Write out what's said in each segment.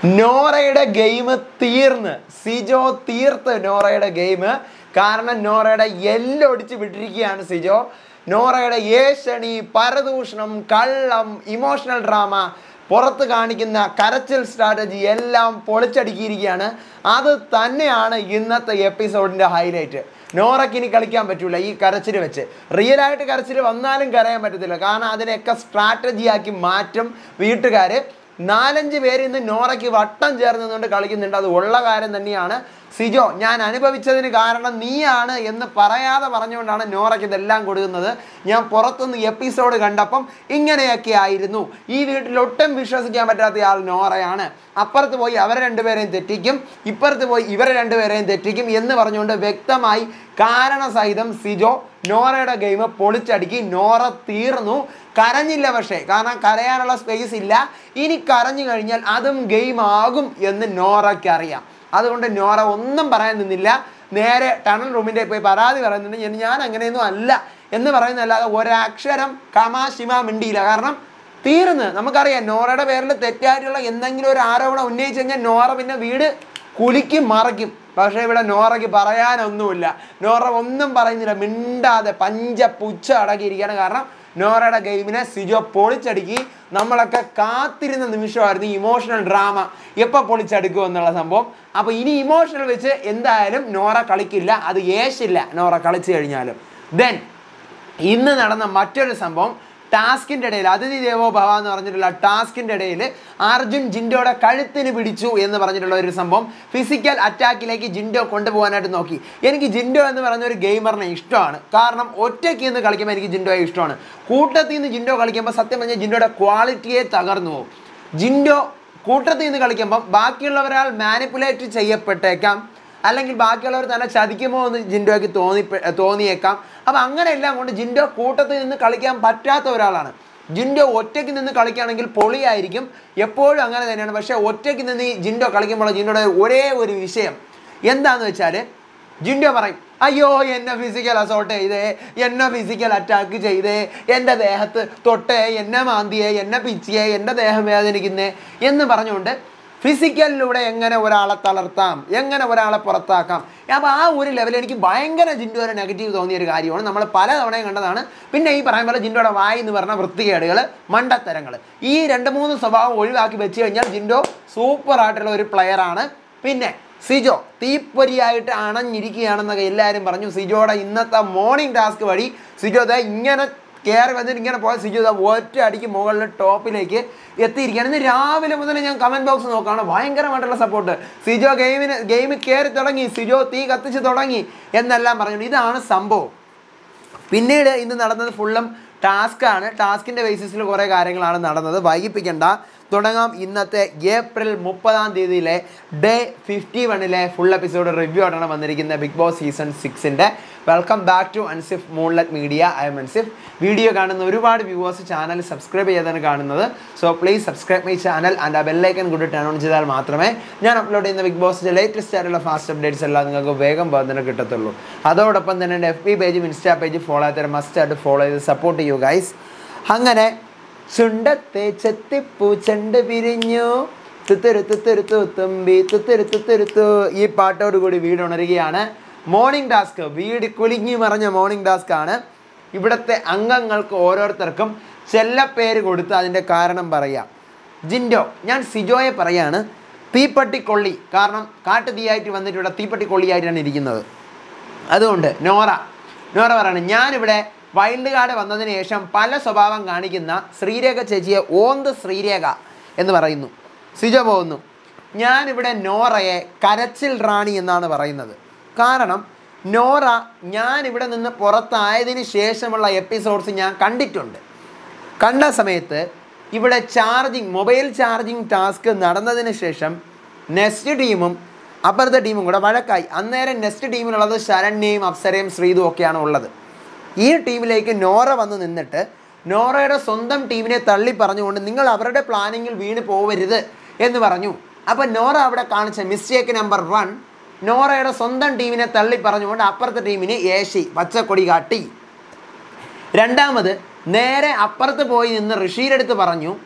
നോറയുടെ game തീർന്ന് സിജോ തീർത്ത് നോറയുടെ game കാരണം നോറയുടെ എല്ലാം ഒടിച്ച് വിട്ടിരിക്കുകയാണ് സിജോ നോറയുടെ ഏഷണി പരദൂഷണം കള്ളം ഇമോഷണൽ ഡ്രാമ പുറത്ത് കാണിക്കുന്ന കരച്ചിൽ സ്ട്രാറ്റജി എല്ലാം പൊളിച്ചടുക്കിയിരിക്കുകയാണ് അത് തന്നെയാണ് ഇന്നത്തെ എപ്പിസോഡിൻ്റെ ഹൈലൈറ്റ് നോറയ്ക്ക് ഇനി കളിക്കാൻ പറ്റൂല ഈ കരച്ചിൽ വെച്ച് റിയൽ ആയിട്ട് കരച്ചിൽ വന്നാലും കരയാൻ പറ്റത്തില്ല കാരണം അതിനെയൊക്കെ സ്ട്രാറ്റജി ആക്കി മാറ്റും വീട്ടുകാർ നാലഞ്ച് പേര് ഇന്ന് നോറയ്ക്ക് വട്ടം ചേർന്നുകൊണ്ട് കളിക്കുന്നുണ്ട് അത് ഉള്ള കാര്യം തന്നെയാണ് സിജോ ഞാൻ അനുഭവിച്ചതിന് കാരണം നീയാണ് എന്ന് പറയാതെ പറഞ്ഞുകൊണ്ടാണ് നോറയ്ക്ക് ഇതെല്ലാം കൊടുക്കുന്നത് ഞാൻ പുറത്തുനിന്ന് എപ്പിസോഡ് കണ്ടപ്പം ഇങ്ങനെയൊക്കെ ആയിരുന്നു ഈ വീട്ടിൽ ഒട്ടും വിശ്വസിക്കാൻ പറ്റാത്ത ആൾ നോറയാണ് അപ്പുറത്ത് പോയി അവരെ രണ്ടുപേരെയും തെറ്റിക്കും ഇപ്പുറത്ത് പോയി ഇവരെ രണ്ടുപേരെയും തെറ്റിക്കും എന്ന് പറഞ്ഞുകൊണ്ട് വ്യക്തമായി കാരണസഹിതം സിജോ നോറയുടെ ഗെയിം പൊളിച്ചടുക്കി നോറ തീർന്നു കരഞ്ഞില്ല പക്ഷേ കാരണം കരയാനുള്ള സ്പേസ് ഇല്ല ഇനി കരഞ്ഞു കഴിഞ്ഞാൽ അതും ഗെയിം ആകും എന്ന് നോറയ്ക്ക് അറിയാം അതുകൊണ്ട് നോറ ഒന്നും പറയാൻ നിന്നില്ല നേരെ ടണൽ റൂമിൻ്റെ പോയി പരാതി പറയുന്നുണ്ട് ഞാൻ- ഞാൻ അങ്ങനെയൊന്നും അല്ല എന്ന് പറയുന്നതല്ലാതെ ഒരക്ഷരം കമാശിമ മിണ്ടിയില്ല കാരണം തീർന്ന് നമുക്കറിയാം നോറയുടെ പേരിൽ തെറ്റായിട്ടുള്ള എന്തെങ്കിലും ഒരു ആരോപണം ഉന്നയിച്ചു കഴിഞ്ഞാൽ നോറ പിന്നെ വീട് കുലുക്കി മറയ്ക്കും പക്ഷേ ഇവിടെ നോറയ്ക്ക് പറയാനൊന്നുമില്ല നോറ ഒന്നും പറയുന്നില്ല മിണ്ടാതെ പഞ്ചപുച്ഛ അടക്കിയിരിക്കുകയാണ് കാരണം നോറയുടെ ഗെയിമിനെ സിജോ പൊളിച്ചടുക്കി നമ്മളൊക്കെ കാത്തിരുന്ന നിമിഷമായിരുന്നു ഇമോഷണൽ ഡ്രാമ എപ്പോൾ പൊളിച്ചടുക്കും എന്നുള്ള സംഭവം അപ്പോൾ ഇനി ഇമോഷണൽ വെച്ച് എന്തായാലും നോറ കളിക്കില്ല അത് ഏശില്ല നോറ കളിച്ചു കഴിഞ്ഞാലും ദെൻ ഇന്ന് നടന്ന മറ്റൊരു സംഭവം ടാസ്കിൻ്റെ ഇടയിൽ അതിഥി ദേവോ ഭവ എന്ന് പറഞ്ഞിട്ടുള്ള ടാസ്കിൻ്റെ ഇടയിൽ അർജുൻ ജിൻഡോയുടെ കഴുത്തിന് പിടിച്ചു എന്ന് പറഞ്ഞിട്ടുള്ള ഒരു സംഭവം ഫിസിക്കൽ അറ്റാക്കിലേക്ക് ജിൻഡോ കൊണ്ടുപോകാനായിട്ട് നോക്കി എനിക്ക് ജിൻഡോ എന്ന് പറയുന്ന ഒരു ഗെയിമറിനെ ഇഷ്ടമാണ് കാരണം ഒറ്റയ്ക്ക് നിന്ന് കളിക്കുമ്പോൾ എനിക്ക് ജിൻഡോയെ ഇഷ്ടമാണ് കൂട്ടത്തിൽ നിന്ന് ജിൻഡോ കളിക്കുമ്പോൾ സത്യം പറഞ്ഞാൽ ജിൻഡോയുടെ ക്വാളിറ്റിയെ തകർന്നു പോകും ജിൻഡോ കൂട്ടത്തിൽ നിന്ന് കളിക്കുമ്പം ബാക്കിയുള്ളവരാൽ മാനിപ്പുലേറ്റ് ചെയ്യപ്പെട്ടേക്കാം അല്ലെങ്കിൽ ബാക്കിയുള്ളവർ തന്നെ ചതിക്കുമോ എന്ന് ജിൻഡോയ്ക്ക് തോന്നി തോന്നിയേക്കാം അപ്പം അങ്ങനെയെല്ലാം കൊണ്ട് ജിൻഡോ കൂട്ടത്തിൽ നിന്ന് കളിക്കാൻ പറ്റാത്ത ഒരാളാണ് ജിൻഡോ ഒറ്റയ്ക്ക് നിന്ന് കളിക്കുകയാണെങ്കിൽ പൊളിയായിരിക്കും എപ്പോഴും അങ്ങനെ തന്നെയാണ് പക്ഷേ ഒറ്റയ്ക്ക് നിന്ന് ഈ ജിൻഡോ കളിക്കുമ്പോൾ ജിൻഡോയുടെ ഒരേ ഒരു വിഷയം എന്താന്ന് വെച്ചാൽ ജിൻഡോ പറയും അയ്യോ എന്നെ ഫിസിക്കൽ അസോൾട്ട് ചെയ്തേ എന്നെ ഫിസിക്കൽ അറ്റാക്ക് ചെയ്തേ എൻ്റെ ദേഹത്ത് തൊട്ടേ എന്നെ മാന്തിയേ എന്നെ പിച്ചിയേ എൻ്റെ ദേഹം വേദനിക്കുന്നേ എന്ന് പറഞ്ഞുകൊണ്ട് ഫിസിക്കലിലൂടെ എങ്ങനെ ഒരാളെ തളർത്താം എങ്ങനെ ഒരാളെ പുറത്താക്കാം അപ്പോൾ ആ ഒരു ലെവലിൽ എനിക്ക് ഭയങ്കര ജിൻഡോയുടെ നെഗറ്റീവ് തോന്നിയ ഒരു കാര്യമാണ് നമ്മൾ പല തവണയും കണ്ടതാണ് പിന്നെ ഈ പറയാൻ പോലെ ജിൻഡോയുടെ വായി എന്ന് പറഞ്ഞ വൃത്തികേടുകൾ മണ്ടത്തരങ്ങൾ ഈ രണ്ട് മൂന്ന് സ്വഭാവം ഒഴിവാക്കി വെച്ച് കഴിഞ്ഞാൽ ജിൻഡോ സൂപ്പർ ആയിട്ടുള്ള ഒരു പ്ലെയറാണ് പിന്നെ സിജോ തീപ്പൊരിയായിട്ട് അണഞ്ഞിരിക്കുകയാണെന്നൊക്കെ എല്ലാവരും പറഞ്ഞു സിജോയുടെ ഇന്നത്തെ മോർണിംഗ് ടാസ്ക് വഴി സിജോ ദേ ഇങ്ങനെ കയറി വന്നിട്ട് ഇങ്ങനെ പോയ സിജു ദാ ഒറ്റ അടിക്ക് മുകളിൽ ടോപ്പിലേക്ക് എത്തിയിരിക്കുകയാണ് ഇന്ന് രാവിലെ മുതൽ ഞാൻ കമൻറ്റ് ബോക്സ് നോക്കുകയാണ് ഭയങ്കരമായിട്ടുള്ള സപ്പോർട്ട് സിജോ ഗെയിമിന് ഗെയിമിൽ കയറി തുടങ്ങി സിജോ തീ കത്തിച്ച് തുടങ്ങി എന്നെല്ലാം പറഞ്ഞു ഇതാണ് സംഭവം പിന്നീട് ഇന്ന് നടന്നത് ഫുള്ളും ടാസ്ക്കാണ് ടാസ്കിൻ്റെ ബേസിസിൽ കുറേ കാര്യങ്ങളാണ് നടന്നത് വൈകിപ്പിക്കേണ്ട തുടങ്ങാം ഇന്നത്തെ ഏപ്രിൽ മുപ്പതാം തീയതിയിലെ ഡേ ഫിഫ്റ്റി വണ്ണിലെ ഫുൾ എപ്പിസോഡ് റിവ്യൂ ആയിട്ടാണ് വന്നിരിക്കുന്നത് ബിഗ് ബോസ് സീസൺ സിക്സിൻ്റെ welcome back to Ansif Moonlet media I'm Ansif video കാണുന്ന ഒരുപാട് വ്യൂവേഴ്സ് ചാനൽ സബ്സ്ക്രൈബ് ചെയ്താണ് കാണുന്നത് so please subscribe my channel and uh ബെല്ലൈക്കൻ കൂടി ടേൺ ഓൺ ചെയ്താൽ മാത്രമേ ഞാൻ അപ്ലോഡ് ചെയ്യുന്ന ബിഗ് ബോസിൻ്റെ ലേറ്റസ്റ്റ് ആയിട്ടുള്ള ഫാസ്റ്റ് അപ്ഡേറ്റ്സ് എല്ലാം നിങ്ങൾക്ക് വേഗം തന്നെ കിട്ടത്തുള്ളൂ അതോടൊപ്പം തന്നെ എൻ്റെ എഫ് ബി പേജും ഇൻസ്റ്റാ പേജ് ഫോളോ ചെയ്താൽ മസ്റ്റ് ആയിട്ട് ഫോളോ ചെയ്ത് സപ്പോർട്ട് ചെയ്യൂ ഗൈസ് അങ്ങനെ ചുണ്ടത്തെ ചെത്തിപ്പൂ ചെണ്ട് പിരിഞ്ഞു തുത്തരു തുത്തരു തുമ്പി തുത്തരു തുത്തരു തു ഈ പാട്ടോട് കൂടി വീട് ഉണരുകയാണ് മോർണിംഗ് ടാസ്ക് വീട് കുലുങ്ങി മറഞ്ഞ മോർണിംഗ് ടാസ്ക് ആണ് ഇവിടുത്തെ അംഗങ്ങൾക്ക് ഓരോരുത്തർക്കും ചെല്ലപ്പേര് കൊടുത്ത് അതിൻ്റെ കാരണം പറയാം ജിൻഡോ ഞാൻ സിജോയെ പറയാണ് തീപ്പട്ടിക്കൊള്ളി കാരണം കാട്ടുതീയായിട്ട് വന്നിട്ട് ഇവിടെ തീപ്പട്ടിക്കൊള്ളിയായിട്ടാണ് ഇരിക്കുന്നത് അതുകൊണ്ട് നോറ നോറ പറയാണ് ഞാനിവിടെ വൈൽഡ് കാർഡ് വന്നതിന് ശേഷം പല സ്വഭാവം കാണിക്കുന്ന ശ്രീരേഖ ചേച്ചിയെ ഓന്ത് ശ്രീരേഖ എന്ന് പറയുന്നു സിജോ പോകുന്നു ഞാനിവിടെ നോറയെ കരച്ചിൽ റാണി എന്നാണ് പറയുന്നത് കാരണം നോറ ഞാനിവിടെ നിന്ന് പുറത്തായതിന് ശേഷമുള്ള എപ്പിസോഡ്സ് ഞാൻ കണ്ടിട്ടുണ്ട് കണ്ട സമയത്ത് ഇവിടെ ചാർജിങ് മൊബൈൽ ചാർജിങ് ടാസ്ക് നടന്നതിന് ശേഷം നെക്സ്റ്റ് ടീമും അപ്പുറത്തെ ടീമും കൂടെ വഴക്കായി അന്നേരം നെക്സ്റ്റ് ടീമിലുള്ളത് ശരണ്യയും അപ്സരയും ശ്രീതും ഒക്കെയാണ് ഉള്ളത് ഈ ടീമിലേക്ക് നോറ വന്ന് നിന്നിട്ട് നോറയുടെ സ്വന്തം ടീമിനെ തള്ളി പറഞ്ഞുകൊണ്ട് നിങ്ങൾ അവരുടെ പ്ലാനിങ്ങിൽ വീണ് പോവരുത് എന്ന് പറഞ്ഞു അപ്പോൾ നോറ അവിടെ കാണിച്ച മിസ്റ്റേക്ക് നമ്പർ വൺ നോറയുടെ സ്വന്തം ടീമിനെ തള്ളി പറഞ്ഞുകൊണ്ട് അപ്പുറത്തെ ടീമിന് ഏശി പച്ചക്കൊടി കാട്ടി രണ്ടാമത് നേരെ അപ്പുറത്ത് പോയി നിന്ന് ഋഷിയുടെ അടുത്ത് പറഞ്ഞു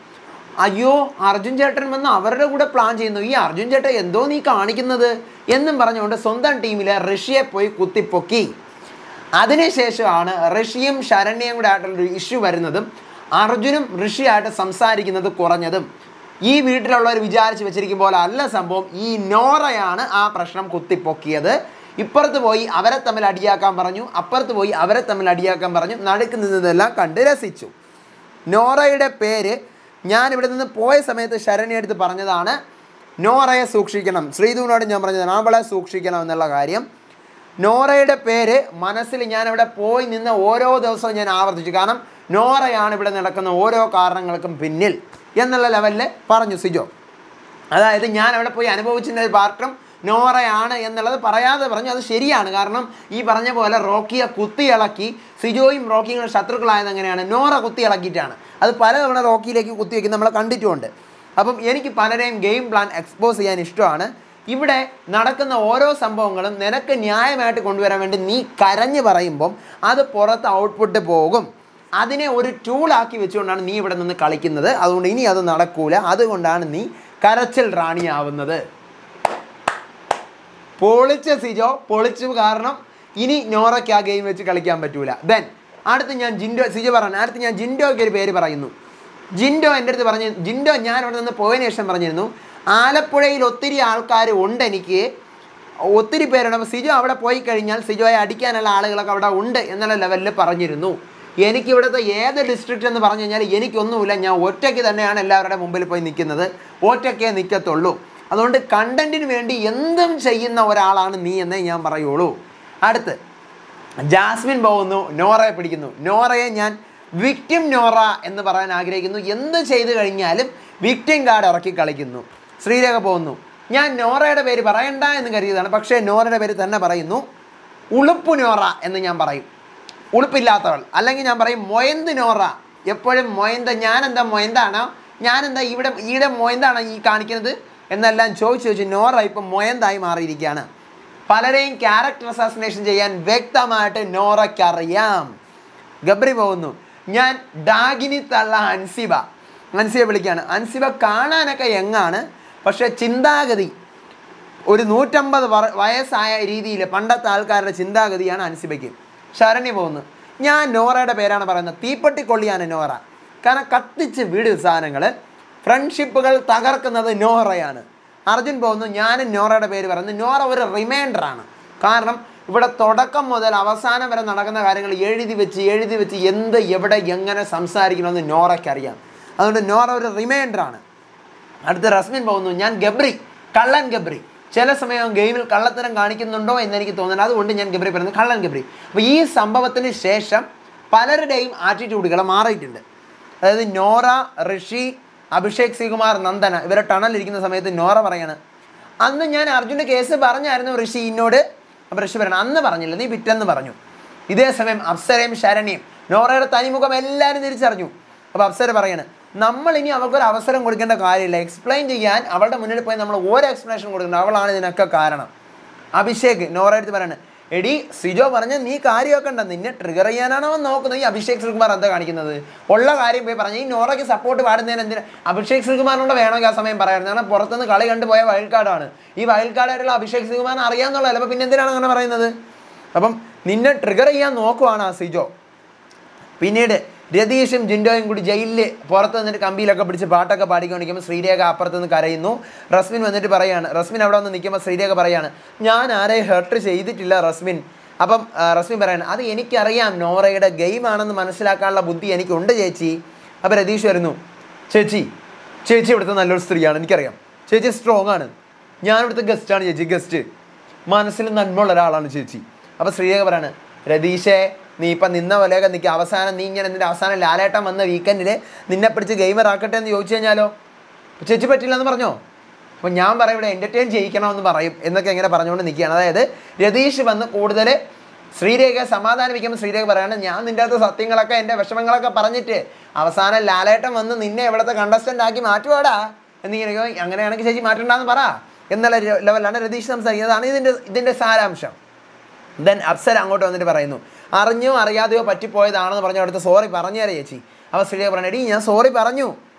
അയ്യോ അർജുൻ ചേട്ടൻ വന്ന് അവരുടെ കൂടെ പ്ലാൻ ചെയ്യുന്നു ഈ അർജുൻ ചേട്ടൻ എന്തോ നീ കാണിക്കുന്നത് എന്നും പറഞ്ഞുകൊണ്ട് സ്വന്തം ടീമിലെ ഋഷിയെ പോയി കുത്തിപ്പൊക്കി അതിനുശേഷമാണ് ഋഷിയും ശരണ്യയും കൂടെ ആയിട്ടുള്ളൊരു ഇഷ്യൂ വരുന്നതും അർജുനും ഋഷിയായിട്ട് സംസാരിക്കുന്നത് കുറഞ്ഞതും ഈ വീട്ടിലുള്ളവർ വിചാരിച്ച് വെച്ചിരിക്കും പോലെ അല്ല സംഭവം ഈ നോറയാണ് ആ പ്രശ്നം കുത്തിപ്പൊക്കിയത് ഇപ്പുറത്ത് പോയി അവരെ തമ്മിൽ അടിയാക്കാൻ പറഞ്ഞു അപ്പുറത്ത് പോയി അവരെ തമ്മിൽ അടിയാക്കാൻ പറഞ്ഞു നടുക്ക് നിന്നതെല്ലാം കണ്ട് രസിച്ചു നോറയുടെ പേര് ഞാൻ ഇവിടെ നിന്ന് പോയ സമയത്ത് ശരണ്യ എടുത്ത് പറഞ്ഞതാണ് നോറയെ സൂക്ഷിക്കണം ശ്രീധുവിനോട് ഞാൻ പറഞ്ഞതാണ് അവളെ സൂക്ഷിക്കണം എന്നുള്ള കാര്യം നോറയുടെ പേര് മനസ്സിൽ ഞാൻ ഇവിടെ പോയി നിന്ന് ഓരോ ദിവസവും ഞാൻ ആവർത്തിച്ചു കാരണം നോറയാണ് ഇവിടെ നടക്കുന്ന ഓരോ കാരണങ്ങൾക്കും പിന്നിൽ എന്നുള്ള ലെവലിൽ പറഞ്ഞു സിജോ അതായത് ഞാൻ അവിടെ പോയി അനുഭവിച്ചിരുന്ന ഒരു പാർട്ടും നോറയാണ് എന്നുള്ളത് പറയാതെ പറഞ്ഞു അത് ശരിയാണ് കാരണം ഈ പറഞ്ഞ പോലെ റോക്കിയെ കുത്തിയിളക്കി സിജോയും റോക്കിയും കൂടെ ശത്രുക്കളായത് എങ്ങനെയാണ് നോറ കുത്തിയിളക്കിയിട്ടാണ് അത് പലതവണ റോക്കിയിലേക്ക് കുത്തിവെക്കുന്നത് നമ്മൾ കണ്ടിട്ടുമുണ്ട് അപ്പം എനിക്ക് പലരെയും ഗെയിം പ്ലാൻ എക്സ്പോസ് ചെയ്യാൻ ഇഷ്ടമാണ് ഇവിടെ നടക്കുന്ന ഓരോ സംഭവങ്ങളും നിനക്ക് ന്യായമായിട്ട് കൊണ്ടുവരാൻ വേണ്ടി നീ കരഞ്ഞ് പറയുമ്പം അത് പുറത്ത് ഔട്ട്പുട്ട് പോകും അതിനെ ഒരു ടൂളാക്കി വെച്ചുകൊണ്ടാണ് നീ ഇവിടെ നിന്ന് കളിക്കുന്നത് അതുകൊണ്ട് ഇനി അത് നടക്കൂല അതുകൊണ്ടാണ് നീ കരച്ചിൽ റാണിയാവുന്നത് പൊളിച്ച സിജോ പൊളിച്ചു കാരണം ഇനി നോറയ്ക്ക് ആ ഗെയിം വെച്ച് കളിക്കാൻ പറ്റൂല ദെൻ അടുത്ത് ഞാൻ ജിൻഡോ സിജോ പറഞ്ഞു അടുത്ത് ഞാൻ ജിൻഡോയ്ക്ക് ഒരു പേര് പറയുന്നു ജിൻഡോ എൻ്റെ അടുത്ത് പറഞ്ഞു ജിൻഡോ ഞാൻ അവിടെ നിന്ന് പോയതിനു ശേഷം പറഞ്ഞിരുന്നു ആലപ്പുഴയിൽ ഒത്തിരി ആൾക്കാർ ഉണ്ട് എനിക്ക് ഒത്തിരി പേരുണ്ട് അപ്പോൾ സിജോ അവിടെ പോയി കഴിഞ്ഞാൽ സിജോയെ അടിക്കാനുള്ള ആളുകളൊക്കെ അവിടെ ഉണ്ട് എന്നുള്ള ലെവലിൽ പറഞ്ഞിരുന്നു എനിക്ക് ഇവിടുത്തെ ഏത് ഡിസ്ട്രിക്റ്റ് എന്ന് പറഞ്ഞു കഴിഞ്ഞാൽ എനിക്കൊന്നുമില്ല ഞാൻ ഒറ്റയ്ക്ക് തന്നെയാണ് എല്ലാവരുടെ മുമ്പിൽ പോയി നിൽക്കുന്നത് ഒറ്റയ്ക്കേ നിൽക്കത്തുള്ളൂ അതുകൊണ്ട് കണ്ടന്റിന് വേണ്ടി എന്തും ചെയ്യുന്ന ഒരാളാണ് നീ എന്നേ ഞാൻ പറയുള്ളൂ അടുത്ത് ജാസ്മിൻ പോകുന്നു നോറയെ പിടിക്കുന്നു നോറയെ ഞാൻ വിക്ടിം നോറ എന്ന് പറയാൻ ആഗ്രഹിക്കുന്നു എന്ത് ചെയ്തു കഴിഞ്ഞാലും വിക്ടിം കാർഡ് ഇറക്കി കളിക്കുന്നു ശ്രീരേഖ പോകുന്നു ഞാൻ നോറയുടെ പേര് പറയണ്ട എന്ന് കരുതിയതാണ് പക്ഷേ നോറയുടെ പേര് തന്നെ പറയുന്നു ഉളുപ്പ് നോറ എന്ന് ഞാൻ പറയും ഉളുപ്പില്ലാത്തവൾ അല്ലെങ്കിൽ ഞാൻ പറയും മൊയന്ത് നോറ എപ്പോഴും മൊയന്ത ഞാനെന്താ മൊയന്താണോ ഞാനെന്താ ഇവിടെ ഈടെ മൊയന്താണോ ഈ കാണിക്കുന്നത് എന്നെല്ലാം ചോദിച്ചു ചോദിച്ചു നോറ ഇപ്പം മൊയന്തായി മാറിയിരിക്കുകയാണ് പലരെയും ക്യാരക്ടർ അസാസിനേഷൻ ചെയ്യാൻ വ്യക്തമായിട്ട് നോറയ്ക്കറിയാം ഗബ്രി പോകുന്നു ഞാൻ ഡാഗിനി തള്ള അൻസിബ അൻസിബ വിളിക്കുകയാണ് അൻസിബ കാണാനൊക്കെ യങ്ങാണ് പക്ഷേ ചിന്താഗതി ഒരു നൂറ്റമ്പത് വർ- വയസ്സായ രീതിയിൽ പണ്ടത്തെ ആൾക്കാരുടെ ചിന്താഗതിയാണ് അൻസിബയ്ക്ക് ശരണി പോകുന്നു ഞാൻ നോറയുടെ പേരാണ് പറയുന്നത് തീപ്പെട്ടിക്കൊള്ളിയാണ് നോറ കാരണം കത്തിച്ച് വിട് സാധനങ്ങൾ ഫ്രണ്ട്ഷിപ്പുകൾ തകർക്കുന്നത് നോറയാണ് അർജുൻ പോകുന്നു ഞാനും നോറയുടെ പേര് പറയുന്നു നോറ ഒരു റിമൈൻഡറാണ് കാരണം ഇവിടെ തുടക്കം മുതൽ അവസാനം വരെ നടക്കുന്ന കാര്യങ്ങൾ എഴുതി വെച്ച് എഴുതി വെച്ച് എന്ത് എവിടെ എങ്ങനെ സംസാരിക്കണമെന്ന് നോറയ്ക്കറിയാം അതുകൊണ്ട് നോറ ഒരു റിമൈൻഡറാണ് അടുത്ത റസ്മിൻ പോകുന്നു ഞാൻ ഗബ്രി കള്ളൻ ഗബ്രി ചില സമയം ഗെയിമിൽ കള്ളത്തരം കാണിക്കുന്നുണ്ടോ എന്ന് എനിക്ക് തോന്നുന്നത് അതുകൊണ്ട് ഞാൻ ഗബ്രി പറയുന്നത് കള്ളൻ ഗബ്രി അപ്പോൾ ഈ സംഭവത്തിന് ശേഷം പലരുടെയും ആറ്റിറ്റ്യൂഡുകൾ മാറിയിട്ടുണ്ട് അതായത് നോറ ഋഷി അഭിഷേക് ശ്രീകുമാർ നന്ദന ഇവരെ ടണലിരിക്കുന്ന സമയത്ത് നോറ പറയാണ് അന്ന് ഞാൻ അർജുൻ്റെ കേസ് പറഞ്ഞായിരുന്നു ഋഷി എന്നോട് അപ്പോൾ ഋഷി പറയണം അന്ന് പറഞ്ഞില്ല നീ പിറ്റെന്ന് പറഞ്ഞു ഇതേ സമയം അപ്സരയും ശരണ്യയും നോറയുടെ തനിമുഖം എല്ലാവരും തിരിച്ചറിഞ്ഞു അപ്പോൾ അപ്സര പറയാണ് നമ്മൾ ഇനി അവൾക്കൊരു അവസരം കൊടുക്കേണ്ട കാര്യമില്ല എക്സ്പ്ലെയിൻ ചെയ്യാൻ അവളുടെ മുന്നിൽ പോയി നമ്മൾ ഓരോ എക്സ്പ്ലനേഷൻ കൊടുക്കണം അവളാണ് ഇതിനൊക്കെ കാരണം അഭിഷേക് നോറ എടുത്ത് പറയാണ് എടി സിജോ പറഞ്ഞ നീ കാര്യമൊക്കെ നിന്നെ ട്രിഗർ ചെയ്യാനാണോ അവൻ നോക്കുന്നത് ഈ അഭിഷേക് ശ്രീകുമാർ എന്താ കാണിക്കുന്നത് ഉള്ള കാര്യം പോയി പറഞ്ഞു ഈ നോറയ്ക്ക് സപ്പോർട്ട് പാടുന്നതിന് എന്തിനാ അഭിഷേക് ശ്രീകുമാറിനോട് വേണമെങ്കിൽ ആ സമയം പറയായിരുന്നു കാരണം പുറത്തുനിന്ന് കളി കണ്ടുപോയ വയൽക്കാടാണ് ഈ വയൽക്കാടായിട്ടുള്ള അഭിഷേക് ശ്രീകുമാറിന് അറിയാമെന്നുള്ളതല്ല അപ്പോൾ പിന്നെ എന്തിനാണ് അങ്ങനെ പറയുന്നത് അപ്പം നിന്നെ ട്രിഗർ ചെയ്യാൻ നോക്കുവാണ് ആ സിജോ പിന്നീട് രതീഷും ജിൻഡോയും കൂടി ജയിലിൽ പുറത്ത് നിന്നിട്ട് കമ്പിയിലൊക്കെ പിടിച്ച് പാട്ടൊക്കെ പാടിക്കൊണ്ടിരിക്കുമ്പോൾ ശ്രീരേഖ അപ്പുറത്ത് നിന്ന് കരയുന്നു റസ്മിൻ വന്നിട്ട് പറയാണ് റസ്മിൻ അവിടെ വന്ന് നിൽക്കുമ്പോൾ ശ്രീരേഖ പറയാണ് ഞാൻ ആരെയും ഹെർട്ട് ചെയ്തിട്ടില്ല റസ്മിൻ അപ്പം ആ, റസ്മിൻ പറയാണ് അത് എനിക്കറിയാം നോറയുടെ ഗെയിമാണെന്ന് മനസ്സിലാക്കാനുള്ള ബുദ്ധി എനിക്കുണ്ട് ചേച്ചി അപ്പോൾ രതീഷ് വരുന്നു ചേച്ചി ചേച്ചി ഇവിടുത്തെ നല്ലൊരു സ്ത്രീയാണ് എനിക്കറിയാം ചേച്ചി സ്ട്രോങ് ആണ് ഞാൻ ഇവിടുത്തെ ഗസ്റ്റാണ് ചേച്ചി ഗസ്റ്റ് മനസ്സിൽ നന്മയുള്ള ഒരാളാണ് ചേച്ചി അപ്പോൾ ശ്രീരേഖ പറയാണ് രതീഷേ നീ ഇപ്പം നിന്ന പോലെയൊക്കെ നിൽക്കുക അവസാനം നീ ഇങ്ങനെ നിന്റെ അവസാനം ലാലേട്ടൻ വന്ന വീക്കെൻഡിൽ നിന്നെ പിടിച്ച് ഗെയിമർ ആക്കട്ടെ എന്ന് ചോദിച്ചു കഴിഞ്ഞാലോ ചേച്ചി പറ്റില്ല എന്ന് പറഞ്ഞോ അപ്പോൾ ഞാൻ പറയും ഇവിടെ എൻ്റർടൈൻ ചെയ്യിക്കണമെന്ന് പറയും എന്നൊക്കെ ഇങ്ങനെ പറഞ്ഞുകൊണ്ട് നിൽക്കുകയാണ് അതായത് രതീഷ് വന്ന് കൂടുതൽ ശ്രീരേഖ സമാധാനിപ്പിക്കുമ്പോൾ ശ്രീരേഖ പറയാണ് ഞാൻ നിൻ്റെ അകത്ത് സത്യങ്ങളൊക്കെ എൻ്റെ വിഷമങ്ങളൊക്കെ പറഞ്ഞിട്ട് അവസാനം ലാലേട്ടൻ വന്ന് നിന്നെ ഇവിടുത്തെ കണ്ടസ്റ്റൻ്റ് ആക്കി മാറ്റുവാടാ എന്നിങ്ങനെ അങ്ങനെയാണെങ്കിൽ ചേച്ചി മാറ്റണ്ടെന്ന് പറ എന്നുള്ള ര- ലെവലാണ് രതീഷ് സംസാരിക്കുന്നത് അതാണ് ഇതിൻ്റെ ഇതിൻ്റെ സാരാംശം ദെൻ അപ്സര അങ്ങോട്ട് വന്നിട്ട് പറയുന്നു അറിഞ്ഞോ അറിയാതെയോ പറ്റിപ്പോയതാണെന്ന് പറഞ്ഞു അടുത്ത് സോറി പറഞ്ഞു തരാം ചേച്ചി അപ്പോൾ ശ്രീരേഖ പറഞ്ഞു എടീ ഞാൻ സോറി പറഞ്ഞു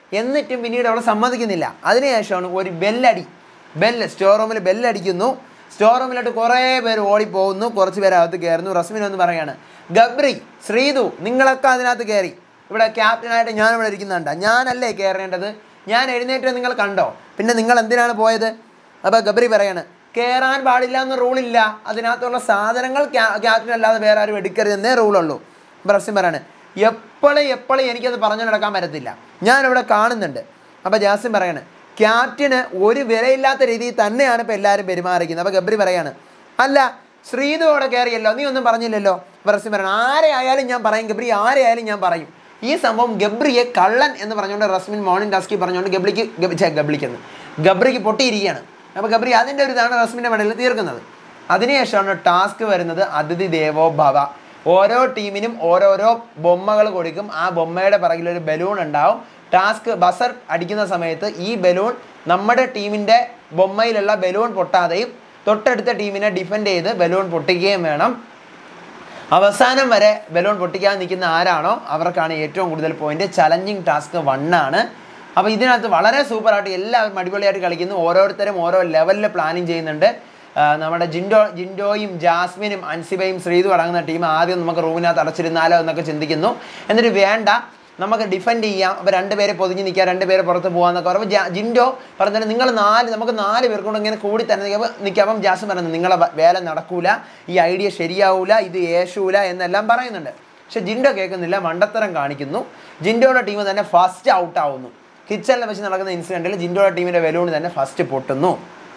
എന്നിട്ടും പിന്നീട് അവൾ സമ്മതിക്കുന്നില്ല അതിനുശേഷമാണ് ഒരു ബെല്ലടി ബെല്ല് സ്റ്റോർ റൂമിൽ ബെല്ലടിക്കുന്നു സ്റ്റോർ റൂമിലോട്ട് കുറേ പേര് ഓടിപ്പോകുന്നു കുറച്ച് പേര് അകത്ത് കയറുന്നു റസ്മിൻ എന്ന് പറയാണ് ഗബ്രി ശ്രീതു നിങ്ങളൊക്കെ അതിനകത്ത് കയറി ഇവിടെ ക്യാപ്റ്റനായിട്ട് ഞാൻ ഇവിടെ ഇരിക്കുന്നുണ്ട് ഞാനല്ലേ കയറേണ്ടത് ഞാൻ എഴുന്നേറ്റ് നിങ്ങൾ കണ്ടോ പിന്നെ നിങ്ങൾ എന്തിനാണ് പോയത് അപ്പോൾ ഗബ്രി പറയാണ് കയറാൻ പാടില്ല എന്ന റൂളില്ല അതിനകത്തുള്ള സാധനങ്ങൾ ക്യാപ്റ്റൻ അല്ലാതെ വേറെ ആരും എടുക്കരുതെന്നേ റൂളുള്ളൂ അപ്പോൾ റസ്മിൻ പറയാണ് എപ്പോഴും എപ്പോഴും എനിക്കത് പറഞ്ഞു നടക്കാൻ പറ്റത്തില്ല ഞാനിവിടെ കാണുന്നുണ്ട് അപ്പോൾ ജാസിം പറയാണ് ക്യാപ്റ്റന് ഒരു വിലയില്ലാത്ത രീതിയിൽ തന്നെയാണ് ഇപ്പോൾ എല്ലാവരും പെരുമാറിക്കുന്നത് അപ്പോൾ ഗബ്രി പറയാണ് അല്ല ശ്രീതു അവിടെ കയറിയല്ലോ നീ ഒന്നും പറഞ്ഞില്ലല്ലോ അപ്പോൾ റസ്മിൻ പറയണം ആരെ ആയാലും ഞാൻ പറയും ഗബ്രി ആരെ ആയാലും ഞാൻ പറയും ഈ സംഭവം ഗബ്രിയെ കള്ളൻ എന്ന് പറഞ്ഞുകൊണ്ട് റസ്മിൻ മോർണിംഗ് ടാസ്കി പറഞ്ഞുകൊണ്ട് ഗബ്ലിക്ക് ഗബ്- ഛെ, ഗബ്ലിക്കെന്ന് ഗബ്രിക്ക് പൊട്ടിയിരിക്കുകയാണ് അപ്പോൾ ഗബ്രി അതിൻ്റെ ഒരു ഇതാണ് റസ്മിൻ്റെ മടലിൽ തീർക്കുന്നത് അതിനുശേഷമാണ് ടാസ്ക് വരുന്നത് അതിഥി ദേവോ ഭവ ഓരോ ടീമിനും ഓരോരോ ബൊമ്മകൾ കൊടുക്കും ആ ബൊമ്മയുടെ പിറകിൽ ഒരു ബലൂൺ ഉണ്ടാവും ടാസ്ക് ബസർ അടിക്കുന്ന സമയത്ത് ഈ ബലൂൺ നമ്മുടെ ടീമിൻ്റെ ബൊമ്മയിലുള്ള ബലൂൺ പൊട്ടാതെയും തൊട്ടടുത്ത ടീമിനെ ഡിഫെൻഡ് ചെയ്ത് ബലൂൺ പൊട്ടിക്കുകയും വേണം അവസാനം വരെ ബലൂൺ പൊട്ടിക്കാൻ നിൽക്കുന്ന ആരാണോ അവർക്കാണ് ഏറ്റവും കൂടുതൽ പോയിന്റ് ചലഞ്ചിങ് ടാസ്ക് വണ്ണാണ് അപ്പോൾ ഇതിനകത്ത് വളരെ സൂപ്പറായിട്ട് എല്ലാവരും അടിപൊളിയായിട്ട് കളിക്കുന്നു ഓരോരുത്തരും ഓരോ ലെവലിൽ പ്ലാനിങ് ചെയ്യുന്നുണ്ട് ആ, നമ്മുടെ ജിൻഡോ ജിൻഡോയും ജാസ്മിനും അൻസിബയും ശ്രീതു അടങ്ങുന്ന ടീം ആദ്യം നമുക്ക് റൂമിനകത്ത് അടച്ചിരുന്നാലോ എന്നൊക്കെ ചിന്തിക്കുന്നു എന്നിട്ട് വേണ്ട നമുക്ക് ഡിഫെൻഡ് ചെയ്യാം അപ്പോൾ രണ്ടുപേരെ പൊതിഞ്ഞ് നിൽക്കുക രണ്ടുപേരെ പുറത്ത് പോകാമെന്നൊക്കെ പറയുമ്പോൾ ജാ- ജിൻഡോ പറഞ്ഞാൽ നിങ്ങൾ നാല് നമുക്ക് നാല് പേർക്കൊണ്ട് ഇങ്ങനെ കൂടി തന്നെ നിൽക്കുമ്പോൾ നിൽക്കാം അപ്പം ജാസ്മിൻ പറയുന്നത് നിങ്ങളെ വ- വേല നടക്കൂല ഈ ഐഡിയ ശരിയാവൂല ഇത് യേശൂല എന്നെല്ലാം പറയുന്നുണ്ട് പക്ഷെ ജിൻഡോ കേൾക്കുന്നില്ല മണ്ടത്തരം കാണിക്കുന്നു ജിൻഡോയുടെ ടീം തന്നെ ഫസ്റ്റ് ഔട്ട് ആവുന്നു കിച്ചണിൽ വെച്ച് നടക്കുന്ന ഇൻസിഡൻറ്റിൽ ജിൻഡോയുടെ ടീമിൻ്റെ ബലൂൺ തന്നെ ഫസ്റ്റ് പൊട്ടുന്നു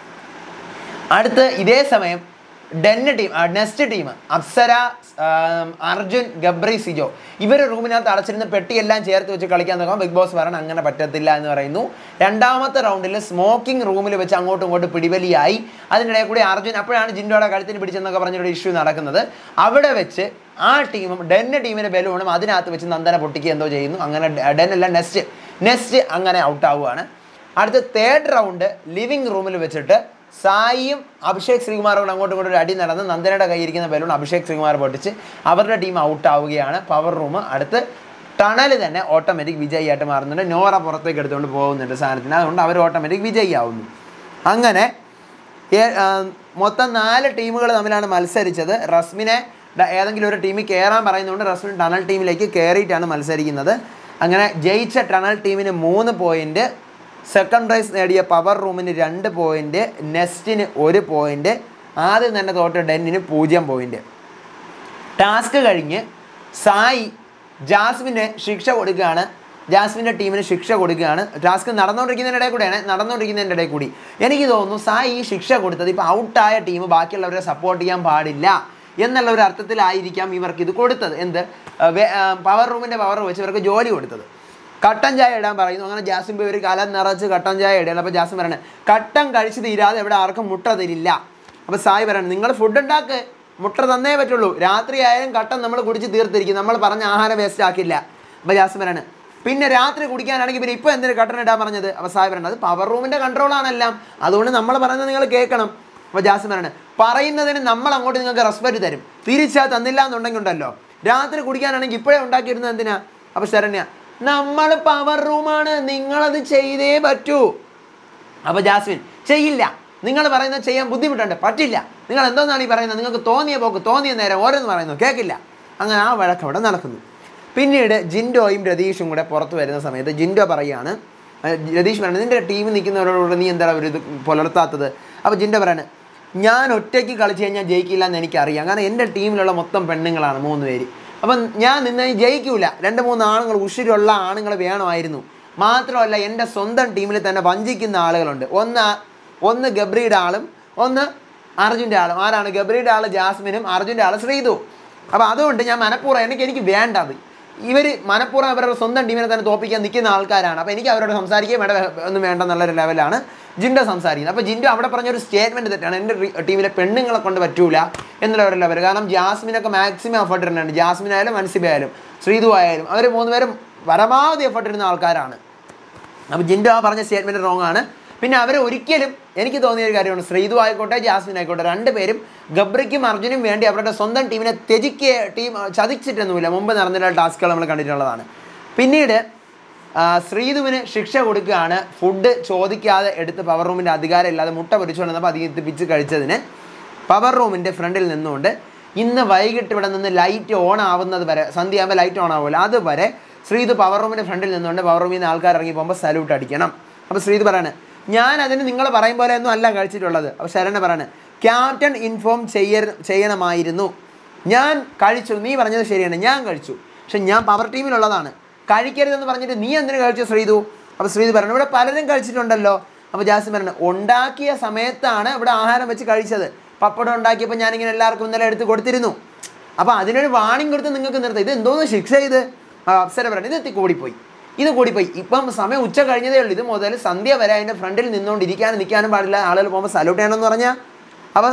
അടുത്ത് ഇതേ സമയം den team next team Apsara ആം, അർജുൻ ഗബ്രി സിജോ ഇവർ റൂമിനകത്ത് അടച്ചിരുന്ന പെട്ടിയെല്ലാം ചേർത്ത് വെച്ച് കളിക്കാൻ നോക്കാം ബിഗ് ബോസ് പറയണം അങ്ങനെ പറ്റത്തില്ല എന്ന് പറയുന്നു രണ്ടാമത്തെ റൗണ്ടിൽ സ്മോക്കിംഗ് റൂമിൽ വെച്ച് അങ്ങോട്ടും ഇങ്ങോട്ടും പിടിവലിയായി അതിനിടയിൽ കൂടി അർജുൻ അപ്പോഴാണ് ജിൻഡോയുടെ കഴുത്തിന് പിടിച്ചെന്നൊക്കെ പറഞ്ഞൊരു ഇഷ്യൂ നടക്കുന്നത് അവിടെ വെച്ച് ആ ടീമും ഡെന്ന് ടീമിൻ്റെ ബലൂണും അതിനകത്ത് വെച്ച് നന്ദന പൊട്ടിക്കുക എന്തോ ചെയ്യുന്നു അങ്ങനെ ഡെൻ അല്ല നെക്സ്റ്റ് നെക്സ്റ്റ് അങ്ങനെ ഔട്ട് ആവുകയാണ് അടുത്ത തേർഡ് റൗണ്ട് ലിവിംഗ് റൂമിൽ വെച്ചിട്ട് സായിയും അഭിഷേക് ശ്രീകുമാറും അങ്ങോട്ടും ഇങ്ങോട്ടും ഒരു അടി നടന്ന് നന്ദനയുടെ കയ്യിരിക്കുന്ന ബലൂൺ അഭിഷേക് ശ്രീകുമാർ പൊട്ടിച്ച് അവരുടെ ടീം ഔട്ട് ആവുകയാണ് പവർ റൂം അടുത്ത് ടണൽ തന്നെ ഓട്ടോമാറ്റിക് വിജയിയായിട്ട് മാറുന്നുണ്ട് നോറ പുറത്തേക്ക് എടുത്തുകൊണ്ട് പോകുന്നുണ്ട് സാധനത്തിന് അതുകൊണ്ട് അവർ ഓട്ടോമാറ്റിക് വിജയിയാവുന്നു അങ്ങനെ ഏ- ആ, മൊത്തം നാല് ടീമുകൾ തമ്മിലാണ് മത്സരിച്ചത് റസ്മിനെ ഡ- ഏതെങ്കിലും ഒരു ടീമിൽ കയറാൻ പറയുന്നതുകൊണ്ട് റസ്മിൻ ടണൽ ടീമിലേക്ക് കയറിയിട്ടാണ് മത്സരിക്കുന്നത് അങ്ങനെ ജയിച്ച ടണൽ ടീമിന് മൂന്ന് പോയിന്റ് സെക്കൻഡ് പ്രൈസ് നേടിയ പവർ റൂമിന് രണ്ട് പോയിന്റ് നെസ്റ്റിന് ഒരു പോയിന്റ് ആദ്യം തന്നെ തോറ്റ ഡെന്നിന് പൂജ്യം പോയിന്റ് ടാസ്ക് കഴിഞ്ഞ് സായി ജാസ്മിന് ശിക്ഷ കൊടുക്കുകയാണ് ജാസ്മിൻ്റെ ടീമിന് ശിക്ഷ കൊടുക്കുകയാണ് ടാസ്ക് നടന്നുകൊണ്ടിരിക്കുന്നതിൻ്റെ ഇടയിൽ കൂടെയാണ് നടന്നുകൊണ്ടിരിക്കുന്നതിൻ്റെ ഇടയിൽ കൂടി എനിക്ക് തോന്നുന്നു സായി ഈ ശിക്ഷ കൊടുത്തത് ഇപ്പോൾ ഔട്ടായ ടീം ബാക്കിയുള്ളവരെ സപ്പോർട്ട് ചെയ്യാൻ പാടില്ല എന്നുള്ള ഒരു അർത്ഥത്തിലായിരിക്കാം ഇവർക്ക് ഇത് കൊടുത്തത് എന്ത് പവർ റൂമിൻ്റെ പവർ വെച്ച് ഇവർക്ക് ജോലി കൊടുത്തത് കട്ടൻ ചായ ഇടാൻ പറയുന്നു അങ്ങനെ ജാസ്മിൻ പോയി ഒരു കലം നിറച്ച് കട്ടൻ ചായ ഇടുകയാണ് അപ്പോൾ ജാസ്മിൻ പറയണേ കട്ടൻ കഴിച്ച് തീരാതെ ഇവിടെ ആർക്കും മുട്ട തരില്ല അപ്പോൾ സായി പറയണം നിങ്ങൾ ഫുഡ് ഉണ്ടാക്ക് മുട്ട തന്നേ പറ്റുള്ളൂ രാത്രി ആയാലും കട്ടൻ നമ്മൾ കുടിച്ച് തീർത്തിരിക്കും നമ്മൾ പറഞ്ഞ ആഹാരം വേസ്റ്റ് ആക്കില്ല അപ്പോൾ ജാസ്മിൻ പറയാണ് പിന്നെ രാത്രി കുടിക്കാനാണെങ്കിൽ പിന്നെ ഇപ്പോൾ എന്തിനു കട്ടൻ ഇടാൻ പറഞ്ഞത് അപ്പോൾ സായി പറയണത് അത് പവർ റൂമിൻ്റെ കൺട്രോളാണെല്ലാം അതുകൊണ്ട് നമ്മൾ പറയുന്നത് നിങ്ങൾ കേൾക്കണം അപ്പോൾ ജാസ്മിൻ പറയാണ് പറയുന്നതിന് നമ്മൾ അങ്ങോട്ട് നിങ്ങൾക്ക് റെസ്പെക്റ്റ് തരും തിരിച്ചാ തന്നില്ല എന്നുണ്ടെങ്കിൽ ഉണ്ടല്ലോ രാത്രി കുടിക്കാനാണെങ്കിൽ ഇപ്പോഴേ ഉണ്ടാക്കിയിരുന്നത് എന്തിനാ അപ്പോൾ ശരണ്യ നമ്മൾ പവർ റൂമാണ് നിങ്ങളത് ചെയ്തേ പറ്റൂ അപ്പോൾ ജാസ്മിൻ ചെയ്യില്ല നിങ്ങൾ പറയുന്നത് ചെയ്യാൻ ബുദ്ധിമുട്ടുണ്ട് പറ്റില്ല നിങ്ങൾ എന്തോന്നാണ് ഈ പറയുന്നത് നിങ്ങൾക്ക് തോന്നിയ പോക്ക് തോന്നിയ നേരം ഓരോന്ന് പറയുന്നു കേൾക്കില്ല അങ്ങനെ ആ വഴക്ക് അവിടെ നടക്കുന്നു പിന്നീട് ജിൻഡോയും രതീഷും കൂടെ പുറത്ത് വരുന്ന സമയത്ത് ജിൻഡോ പറയാണ് അഹ് രതീഷ് പറയുന്നത് നിൻ്റെ ടീമിൽ നിൽക്കുന്നവരോട് നീ എന്താണ് ഒരു ഇത് പുലർത്താത്തത് അപ്പോൾ ജിൻഡോ പറയാണ് ഞാൻ ഒറ്റയ്ക്ക് കളിച്ച് കഴിഞ്ഞാൽ ജയിക്കില്ല എന്ന് എനിക്കറിയാം കാരണം എൻ്റെ ടീമിലുള്ള മൊത്തം പെണ്ണുങ്ങളാണ് മൂന്ന് പേര് അപ്പം ഞാൻ നിന്ന് ജയിക്കൂല രണ്ട് മൂന്ന് ആണുങ്ങൾ ഉഷിരുള്ള ആണുങ്ങൾ വേണമായിരുന്നു മാത്രമല്ല എൻ്റെ സ്വന്തം ടീമിൽ തന്നെ വഞ്ചിക്കുന്ന ആളുകളുണ്ട് ഒന്ന് ഒന്ന് ഗബ്രിയുടെ ആളും ഒന്ന് അർജുൻ്റെ ആളും ആരാണ് ഗബ്രിയുടെ ആൾ ജാസ്മിനും അർജുൻ്റെ ആൾ ശ്രീതു അപ്പോൾ അതുകൊണ്ട് ഞാൻ മനഃപൂർവ്വം എനിക്ക് എനിക്ക് വേണ്ടത് ഇവർ മനഃപൂർവ്വം അവരുടെ സ്വന്തം ടീമിനെ തന്നെ തോപ്പിക്കാൻ നിൽക്കുന്ന ആൾക്കാരാണ് അപ്പോൾ എനിക്ക് അവരോട് സംസാരിക്കുകയും വേണ്ട ഒന്നും വേണ്ട എന്നുള്ളൊരു ലെവലാണ് ജിൻഡോ സംസാരിക്കുന്നത് അപ്പോൾ ജിൻഡോ അവിടെ പറഞ്ഞൊരു സ്റ്റേറ്റ്മെൻറ്റ് തെറ്റാണ് എൻ്റെ റി- ടീമിലെ പെണ്ണുങ്ങളെ കൊണ്ട് പറ്റൂല എന്നുള്ള ഒരു ലെവൽ കാരണം ജാസ്മിനൊക്കെ മാക്സിമം എഫർട്ട് ഇടുന്നുണ്ട് ജാസ്മിൻ ആയാലും മൻസിബ ആയാലും ശ്രീതു ആയാലും അവർ മൂന്നുപേരും പരമാവധി എഫർട്ട് ഇടുന്ന ആൾക്കാരാണ് അപ്പോൾ ജിൻഡോ ആ പറഞ്ഞ സ്റ്റേറ്റ്മെൻറ്റ് റോങ് ആണ് പിന്നെ അവർ ഒരിക്കലും എനിക്ക് തോന്നിയ ഒരു കാര്യമാണ് ശ്രീതു ആയിക്കോട്ടെ ജാസ്മിൻ ആയിക്കോട്ടെ രണ്ടുപേരും ഗബ്രിക്കും അർജുനും വേണ്ടി അവരുടെ സ്വന്തം ടീമിനെ ത്യജിക്കുക ടീം ചതിച്ചിട്ടൊന്നുമില്ല മുമ്പ് നടന്നിട്ടുള്ള ടാസ്കുകൾ നമ്മൾ കണ്ടിട്ടുള്ളതാണ് പിന്നീട് ആ, ശ്രീധുവിന് ശിക്ഷ കൊടുക്കുകയാണ് ഫുഡ് ചോദിക്കാതെ എടുത്ത് പവർ റൂമിൻ്റെ അധികാരം ഇല്ലാതെ മുട്ട പൊരിച്ചുകൊണ്ട് വന്നപ്പോൾ അധികം പിച്ച് കഴിച്ചതിന് പവർ റൂമിൻ്റെ ഫ്രണ്ടിൽ നിന്നുകൊണ്ട് ഇന്ന് വൈകിട്ട് ഇവിടെ നിന്ന് ലൈറ്റ് ഓൺ ആവുന്നത് വരെ സന്ധ്യയാകുമ്പോൾ ലൈറ്റ് ഓൺ ആവുമല്ലോ അതുവരെ ശ്രീധു പവർ റൂമിൻ്റെ ഫ്രണ്ടിൽ നിന്നുകൊണ്ട് പവർ റൂമിൽ നിന്ന് ആൾക്കാർ ഇറങ്ങി പോകുമ്പോൾ സല്യൂട്ട് അടിക്കണം അപ്പോൾ ശ്രീധു പറയാണ് ഞാൻ അതിന് നിങ്ങൾ പറയും പോലെ ഒന്നും അല്ല കഴിച്ചിട്ടുള്ളത് അപ്പോൾ ശരണ പറയാണ് ക്യാപ്റ്റൻ ഇൻഫോം ചെയ്യ ചെയ്യണമായിരുന്നു ഞാൻ കഴിച്ചു നീ പറഞ്ഞത് ശരിയാണ് ഞാൻ കഴിച്ചു പക്ഷെ ഞാൻ പവർ ടീമിലുള്ളതാണ് കഴിക്കരുതെന്ന് പറഞ്ഞിട്ട് നീ എന്തിനു കഴിച്ചു ശ്രീതു അപ്പോൾ ശ്രീതു പറഞ്ഞു ഇവിടെ പലരും കഴിച്ചിട്ടുണ്ടല്ലോ അപ്പോൾ ജാസിം പറഞ്ഞു ഉണ്ടാക്കിയ സമയത്താണ് ഇവിടെ ആഹാരം വെച്ച് കഴിച്ചത് പപ്പടം ഉണ്ടാക്കിയപ്പോൾ ഞാനിങ്ങനെ എല്ലാവർക്കും ഇന്നലെ എടുത്ത് കൊടുത്തിരുന്നു അപ്പോൾ അതിനൊരു വാണിംഗ് കൊടുത്ത് നിങ്ങൾക്ക് നിർത്താം ഇത് എന്തോന്ന് ശിക്ഷ ഇത് ആ, അപ്സര പറഞ്ഞു ഇത് എത്തി കൂടിപ്പോയി ഇത് കൂടിപ്പോയി ഇപ്പം സമയം ഉച്ച കഴിഞ്ഞതേ ഉള്ളൂ ഇത് മുതൽ സന്ധ്യ വരെ അതിൻ്റെ ഫ്രണ്ടിൽ നിന്നുകൊണ്ട് ഇരിക്കാനും നിൽക്കാനും പാടില്ല ആളുകൾ പോകുമ്പോൾ സല്യൂട്ട് ചെയ്യണമെന്ന് പറഞ്ഞാൽ അപ്പോൾ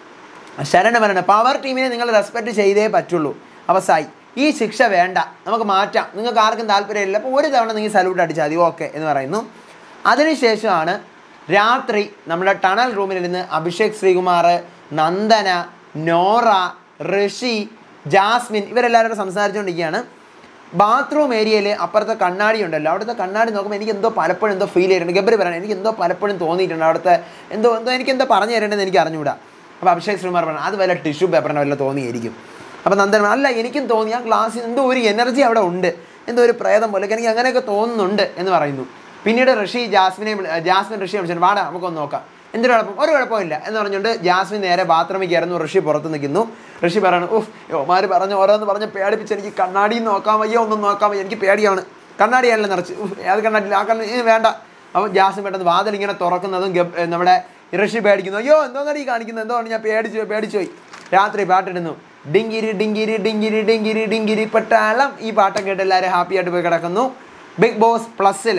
ശരണ പറയണ പവർ ടീമിനെ നിങ്ങൾ റെസ്പെക്ട് ചെയ്തേ പറ്റുള്ളൂ അപ്പോൾ സായി ഈ ശിക്ഷ വേണ്ട നമുക്ക് മാറ്റാം നിങ്ങൾക്ക് ആർക്കും താല്പര്യമില്ല അപ്പോൾ ഒരു തവണ നിങ്ങൾ സല്യൂട്ട് അടിച്ചാൽ മതി ഓക്കെ എന്ന് പറയുന്നു അതിനുശേഷമാണ് രാത്രി നമ്മുടെ ടണൽ റൂമിൽ നിന്ന് അഭിഷേക് ശ്രീകുമാർ നന്ദന നോറ ഋഷി ജാസ്മിൻ ഇവരെല്ലാവരും കൂടെ സംസാരിച്ചുകൊണ്ടിരിക്കുകയാണ് ബാത്റൂം ഏരിയയിൽ അപ്പുറത്തെ കണ്ണാടി ഉണ്ടല്ലോ അവിടുത്തെ കണ്ണാടി നോക്കുമ്പോൾ എനിക്ക് എന്തോ പലപ്പോഴും എന്തോ ഫീൽ ചെയ്തിട്ടുണ്ട് ഗബ്രി പറയണം എനിക്ക് എന്തോ പലപ്പോഴും തോന്നിയിട്ടുണ്ട് അവിടുത്തെ എന്തോ എന്തോ എനിക്ക് എന്തോ പറഞ്ഞു തരേണ്ടതെന്ന് എനിക്ക് അറിഞ്ഞുകൂടാ അപ്പോൾ അഭിഷേക് ശ്രീകുമാർ പറഞ്ഞു അത് വല്ല ടിഷ്യൂ പേപ്പറിനെ വല്ല തോന്നിയായിരിക്കും അപ്പോൾ നന്ദൻ പറഞ്ഞു, അല്ല എനിക്കും തോന്നി ആ ഗ്ലാസ്സിൽ എന്തോ ഒരു എനർജി അവിടെ ഉണ്ട് എന്തോ ഒരു പ്രേതം പോലെ എനിക്ക് അങ്ങനെയൊക്കെ തോന്നുന്നുണ്ട് എന്ന് പറയുന്നു പിന്നീട് ഋഷി ജാസ്മിനെ വിളി- ജാസ്മിൻ ഋഷിയെ വിളിച്ചിട്ട് വാടാ നമുക്കൊന്ന് നോക്കാം എന്തൊരു കുഴപ്പം ഒരു കുഴപ്പമില്ല എന്ന് പറഞ്ഞുകൊണ്ട് ജാസ്മിൻ നേരെ ബാത്റൂമിൽ കയറുന്നു ഋഷി പുറത്ത് നിൽക്കുന്നു ഋഷി പറയണു ഉഫ് യോമാര് പറഞ്ഞ് ഓരോന്ന് പറഞ്ഞ് പേടിപ്പിച്ച് എനിക്ക് കണ്ണാടി നോക്കാൻ വയ്യ ഒന്നും നോക്കാൻ വയ്യ എനിക്ക് പേടിയാണ് കണ്ണാടിയാണല്ലോ നിറച്ച് ഉഫ്, ഏത് കണ്ണാടി ആ കണ്ണാടി ഏ, വേണ്ട അപ്പോൾ ജാസ്മിൻ പെട്ടെന്ന് വാതിൽ ഇങ്ങനെ തുറക്കുന്നതും ഗബ്- ഏ, നമ്മുടെ ഋഷി പേടിക്കുന്നു അയ്യോ എന്തോന്നാണ് ഈ കാണിക്കുന്നത് എന്തോന്ന് ഞാൻ പേടിച്ചു പോയി, പേടിച്ചു പോയി രാത്രി പാട്ടിടുന്നു ഡിങ്കിരി ഡിങ്കിരി ഡിങ്കിരി ഡിങ്കിരി ഡിങ്കിരി പട്ടാളം ഈ പാട്ടൊക്കെ കേട്ട് എല്ലാവരും ഹാപ്പി ആയിട്ട് പോയി കിടക്കുന്നു ബിഗ് ബോസ് പ്ലസ്സിൽ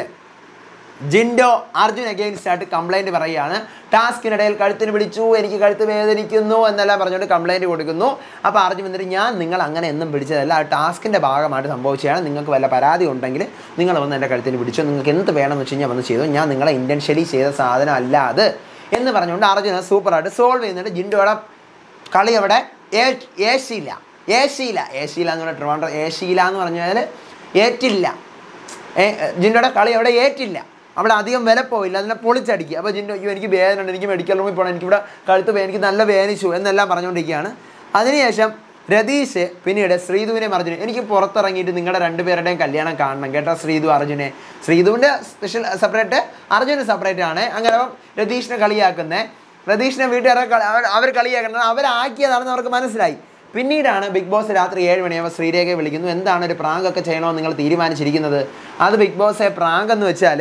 ജിൻഡോ അർജുൻ അഗെയിൻസ്റ്റ് ആയിട്ട് കംപ്ലൈൻറ്റ് പറയുകയാണ് ടാസ്കിനിടയിൽ കഴുത്തിന് പിടിച്ചു എനിക്ക് കഴുത്ത് വേദനിക്കുന്നു എന്നെല്ലാം പറഞ്ഞുകൊണ്ട് കംപ്ലൈൻറ്റ് കൊടുക്കുന്നു അപ്പോൾ അർജുൻ വന്നിട്ട് ഞാൻ നിങ്ങൾ അങ്ങനെ എന്നും പിടിച്ചതല്ല ആ ടാസ്കിൻ്റെ ഭാഗമായിട്ട് സംഭവിച്ചതാണ് നിങ്ങൾക്ക് വല്ല പരാതി ഉണ്ടെങ്കിൽ നിങ്ങൾ വന്ന് എൻ്റെ കഴുത്തിന് പിടിച്ചു നിങ്ങൾക്ക് എന്ത് വേണമെന്ന് വെച്ച് കഴിഞ്ഞാൽ വന്ന് ചെയ്തു ഞാൻ നിങ്ങളെ ഇൻറ്റൻഷ്യലി ചെയ്ത സാധനം അല്ല അത് എന്ന് പറഞ്ഞുകൊണ്ട് അർജുന സൂപ്പറായിട്ട് സോൾവ് ചെയ്യുന്നുണ്ട് ജിൻഡോയുടെ കളി അവിടെ ഏ- ഏശിയില്ല ഏശിയില്ല ഏശിയില്ല എന്ന് പറഞ്ഞാൽ ട്രിവാൻഡ്രം ഏശിയില്ല എന്ന് പറഞ്ഞാൽ ഏറ്റില്ല ഏ, ജിൻഡോയുടെ കളി അവിടെ ഏറ്റില്ല അവിടെ അധികം വില പോയില്ല അതിനെ പൊളിച്ചടിക്കുക അപ്പോൾ ജിൻഡോ അയ്യോ എനിക്ക് വേദന ഉണ്ട് എനിക്ക് മെഡിക്കൽ റൂമിൽ പോകണം എനിക്കിവിടെ കഴുത്ത് വേ- എനിക്ക് നല്ല വേദനിച്ചു എന്നെല്ലാം പറഞ്ഞുകൊണ്ടിരിക്കുകയാണ് അതിനുശേഷം രതീഷ് പിന്നീട് ശ്രീധുവിനെ അർജുനെ എനിക്ക് പുറത്തിറങ്ങിയിട്ട് നിങ്ങളുടെ രണ്ടുപേരുടെയും കല്യാണം കാണണം കേട്ടോ ശ്രീധു അർജുനെ ശ്രീധുവിൻ്റെ സ്പെഷ്യൽ സെപ്പറേറ്റ് അർജുന് സെപ്പറേറ്റ് ആണ് അങ്ങനെ അപ്പം രതീഷിനെ കളിയാക്കുന്നത് രതീഷിനെ വീട്ടുകാരെ കളി- അവർ- അവർ കളിയാക്കുന്നത് അവരാക്കിയതാണെന്ന് അവർക്ക് മനസ്സിലായി പിന്നീടാണ് ബിഗ് ബോസ് രാത്രി ഏഴ് മണിയാകുമ്പോൾ ശ്രീരേഖയെ വിളിക്കുന്നു എന്താണ് ഒരു പ്രാങ്ക് ഒക്കെ ചെയ്യണമെന്ന് നിങ്ങൾ തീരുമാനിച്ചിരിക്കുന്നത് അത് ബിഗ് ബോസെ പ്രാങ്ക് എന്ന് വെച്ചാൽ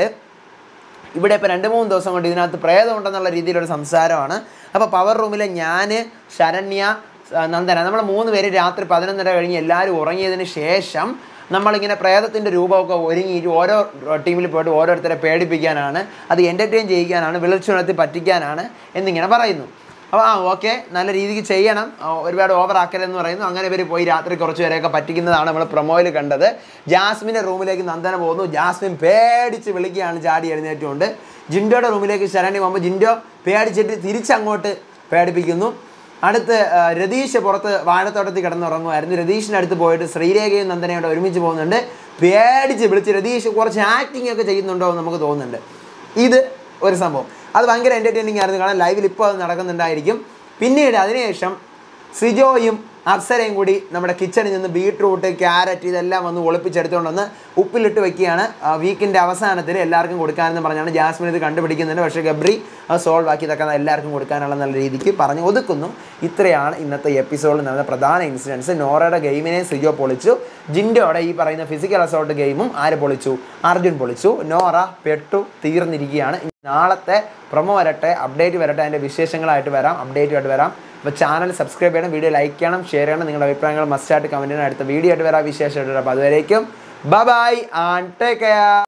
ഇവിടെ ഇപ്പോൾ രണ്ട് മൂന്ന് ദിവസം കൊണ്ട് ഇതിനകത്ത് പ്രേതം ഉണ്ടെന്നുള്ള രീതിയിലൊരു സംസാരമാണ് അപ്പോൾ പവർ റൂമിലെ ഞാൻ ശരണ്യ ആ, നന്ദന നമ്മൾ മൂന്ന് പേര് രാത്രി പതിനൊന്നര കഴിഞ്ഞ് എല്ലാവരും ഉറങ്ങിയതിന് ശേഷം നമ്മളിങ്ങനെ പ്രേതത്തിൻ്റെ രൂപമൊക്കെ ഒരുങ്ങിയിട്ട് ഓരോ ടീമിൽ പോയിട്ട് ഓരോരുത്തരെ പേടിപ്പിക്കാനാണ് അത് എൻ്റർടൈൻ ചെയ്യിക്കാനാണ് വിളിച്ചുണർത്തി പറ്റിക്കാനാണ് എന്നിങ്ങനെ പറയുന്നു അപ്പോൾ ആ ഓക്കെ നല്ല രീതിക്ക് ചെയ്യണം ആ, ഒരുപാട് ഓവർ ആക്കലെന്ന് പറയുന്നു അങ്ങനെ ഇവർ പോയി രാത്രി കുറച്ച് പേരെയൊക്കെ പറ്റിക്കുന്നതാണ് നമ്മൾ പ്രൊമോയിൽ കണ്ടത് ജാസ്മിൻ്റെ റൂമിലേക്ക് നന്ദന പോകുന്നു ജാസ്മിൻ പേടിച്ച് വിളിക്കുകയാണ് ചാടി എഴുന്നേറ്റുകൊണ്ട് ജിൻഡോയുടെ റൂമിലേക്ക് ശരണി പോകുമ്പോൾ ജിൻഡോ പേടിച്ചിട്ട് തിരിച്ചങ്ങോട്ട് പേടിപ്പിക്കുന്നു അടുത്ത് ആ, രതീഷ് പുറത്ത് വാഴത്തോട്ടത്തിൽ കിടന്നുറങ്ങുമായിരുന്നു രതീഷിൻ്റെ അടുത്ത് പോയിട്ട് ശ്രീരേഖയും നന്ദനയും കൂടെ ഒരുമിച്ച് പോകുന്നുണ്ട് പേടിച്ച് വിളിച്ച് രതീഷ് കുറച്ച് ആക്ടിങ് ഒക്കെ ചെയ്യുന്നുണ്ടോ എന്ന് നമുക്ക് തോന്നുന്നുണ്ട് ഇത് ഒരു സംഭവം അത് ഭയങ്കര എൻ്റർടൈനിങ് ആയിരുന്നു കാണാൻ ലൈവിൽ ഇപ്പോൾ അത് നടക്കുന്നുണ്ടായിരിക്കും പിന്നീട് അതിനുശേഷം സിജോയും അപ്സരയും കൂടി നമ്മുടെ കിച്ചണിൽ നിന്ന് ബീട്രൂട്ട് ക്യാരറ്റ് ഇതെല്ലാം വന്ന് ഒളിപ്പിച്ചെടുത്തുകൊണ്ട് വന്ന് ഉപ്പിലിട്ട് വെക്കുകയാണ് വീക്കിൻ്റെ അവസാനത്തിൽ എല്ലാവർക്കും കൊടുക്കാനെന്ന് പറഞ്ഞാണ് ജാസ്മിൻ ഇത് കണ്ടുപിടിക്കുന്നുണ്ട് പക്ഷേ ഗബ്രി അത് സോൾവ് ആക്കി ഇതൊക്കെ എല്ലാവർക്കും കൊടുക്കാനുള്ള നല്ല രീതിക്ക് പറഞ്ഞ് ഒതുക്കുന്നു ഇത്രയാണ് ഇന്നത്തെ എപ്പിസോഡിൽ നടന്ന പ്രധാന ഇൻസിഡൻസ് നോറയുടെ ഗെയിമിനെ സിജോ പൊളിച്ചു ജിൻഡോയുടെ ഈ പറയുന്ന ഫിസിക്കൽ അസോൾട്ട് ഗെയിമും ആര് പൊളിച്ചു അർജുൻ പൊളിച്ചു നോറ പെട്ടു തീർന്നിരിക്കുകയാണ് ഇനി നാളത്തെ പ്രൊമോ വരട്ടെ അപ്ഡേറ്റ് വരട്ടെ അതിൻ്റെ വിശേഷങ്ങളായിട്ട് വരാം അപ്ഡേറ്റ് ആയിട്ട് വരാം അപ്പോൾ ചാനൽ സബ്സ്ക്രൈബ് ചെയ്യണം വീഡിയോ ലൈക്ക് ചെയ്യണം ഷെയർ ചെയ്യണം നിങ്ങളുടെ അഭിപ്രായങ്ങൾ മസ്റ്റായിട്ട് കമൻറ്റിന് അടുത്ത വീഡിയോ ആയിട്ട് വരാം വിശേഷമായിട്ട് വരാം അപ്പോൾ അതുവരേക്കും ബൈ ആൻഡ് ടേക്ക് കെയർ